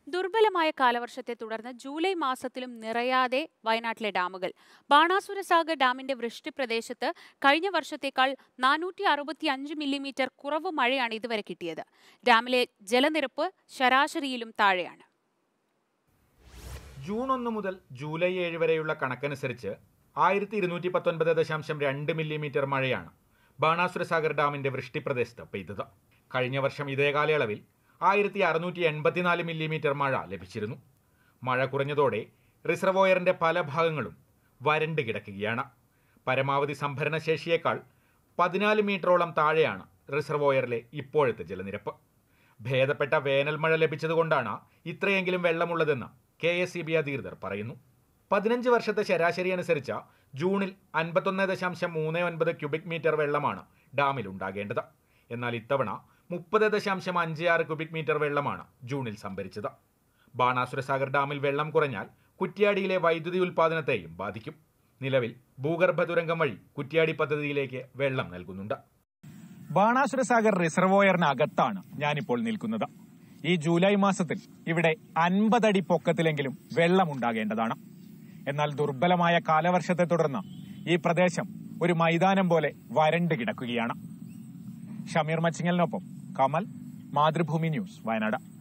ദുർബലമായ കാലവർഷത്തെ തുടർന്ന് ജൂലൈ മാസത്തിലും നിറയാതെ വയനാട്ടിലെ ഡാമുകൾ ബാണാസുര സാഗർ ഡാമിന്റെ വൃഷ്ടി പ്രദേശത്ത് കഴിഞ്ഞ വർഷത്തേക്കാൾ നാനൂറ്റി അറുപത്തി അഞ്ച് മില്ലിമീറ്റർ കുറവ് മഴയാണ് ഇതുവരെ കിട്ടിയത് ഡാമിലെ ജലനിരപ്പ് ശരാശരിയിലും താഴെയാണ് ജൂൺ ഒന്ന് മുതൽ ജൂലൈ ഏഴ് വരെയുള്ള കണക്കനുസരിച്ച് ആയിരത്തി ഇരുന്നൂറ്റി പത്തൊൻപത് ദശാംശം രണ്ട് മില്ലിമീറ്റർ മഴയാണ് ബാണാസുര സാഗർ ഡാമിന്റെ വൃഷ്ടിപ്രദേശത്ത് പെയ്തത് കഴിഞ്ഞ വർഷം ഇതേ കാലയളവിൽ ആയിരത്തി അറുന്നൂറ്റി എൺപത്തിനാല് മില്ലിമീറ്റർ മഴ ലഭിച്ചിരുന്നു മഴ കുറഞ്ഞതോടെ റിസർവോയറിന്റെ പല ഭാഗങ്ങളും വരണ്ട് കിടക്കുകയാണ് പരമാവധി സംഭരണശേഷിയേക്കാൾ പതിനാല് മീറ്ററോളം താഴെയാണ് റിസർവോയറിലെ ഇപ്പോഴത്തെ ജലനിരപ്പ് ഭേദപ്പെട്ട വേനൽ മഴ ലഭിച്ചതുകൊണ്ടാണ് ഇത്രയെങ്കിലും വെള്ളമുള്ളതെന്ന് കെ എസ് ഇ ബി അധികൃതർ പറയുന്നു പതിനഞ്ച് വർഷത്തെ ശരാശരി അനുസരിച്ച് ജൂണിൽ അൻപത്തൊന്ന് ദശാംശം മൂന്ന് ഒൻപത് ക്യൂബിക് മീറ്റർ വെള്ളമാണ് ഡാമിൽ ഉണ്ടാകേണ്ടത് എന്നാൽ ഇത്തവണ മുപ്പത് ദശാംശം അഞ്ച് ആറ് ക്യൂബിക് മീറ്റർ വെള്ളമാണ് ജൂണിൽ സംഭരിച്ചത് ബാണാസുര സാഗർ ഡാമിൽ വെള്ളം കുറഞ്ഞാൽ കുറ്റ്യാടിയിലെ വൈദ്യുതി ഉൽപ്പാദനത്തെയും ബാധിക്കും നിലവിൽ ഭൂഗർഭ തുരങ്കം വഴി കുറ്റ്യാടി പദ്ധതിയിലേക്ക് വെള്ളം നൽകുന്നുണ്ട് ബാണാസുര സാഗർ റിസർവോയറിനകത്താണ് ഞാനിപ്പോൾ നിൽക്കുന്നത് ഈ ജൂലൈ മാസത്തിൽ ഇവിടെ അൻപതടി പൊക്കത്തിലെങ്കിലും വെള്ളമുണ്ടാകേണ്ടതാണ് എന്നാൽ ദുർബലമായ കാലവർഷത്തെ തുടർന്ന് ഈ പ്രദേശം ഒരു മൈതാനം പോലെ വരണ്ട് കിടക്കുകയാണ് ഷമീർ മച്ചിങ്ങലിനൊപ്പം കമൽ മാതൃഭൂമി ന്യൂസ് വയനാട്